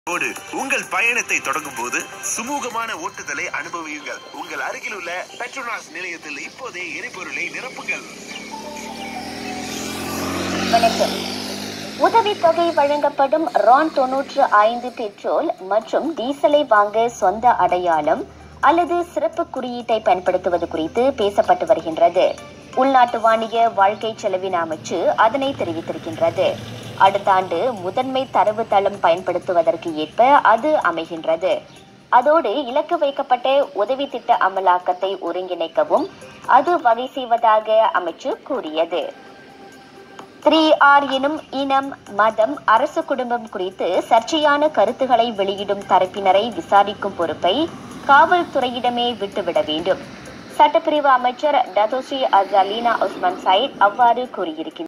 ஓடு உங்கள் பயணத்தை தொடங்கும் போது சுமூகமான ஓட்டுதலை அனுபவியுங்கள் உங்கள் அருகில் உள்ள பெட்ரோனாஸ் நிலையத்தில் இப்போதே எரிபொருளை நிரப்புங்கள் வணக்கம் உதவித்தொகை வழங்கப்படும் ரான் தொன்னூற்று ஐந்து பெட்ரோல் மற்றும் டீசலை வாங்க சொந்த அடையாளம் அல்லது சிறப்பு குறியீட்டை பயன்படுத்துவது குறித்து பேசப்பட்டு வருகின்றது உள்நாட்டு வாணிக வாழ்க்கை செலவின அமைச்சு அதனை தெரிவித்திருக்கின்றது அடுத்த ஆண்டு முதன்மை தரவு தளம் பயன்படுத்துவதற்கு ஏற்ப அது அமைகின்றது அதோடு இலக்கு வைக்கப்பட்ட உதவி திட்ட அமலாக்கத்தை ஒருங்கிணைக்கவும் அது வகை செய்வதாக அமைச்சு கூறியது த்ரீ ஆர் எனும் இனம் மதம் அரசு குடும்பம் குறித்து சர்ச்சையான கருத்துக்களை வெளியிடும் தரப்பினரை விசாரிக்கும் பொறுப்பை காவல்துறையிடமே விட்டுவிட வேண்டும் சட்டப்பிரிவு அமைச்சர் டதோஸ்ரீ அஜாலீனா உஸ்மான் சயிட் அவ்வாறு கூறியிருக்கின்றார்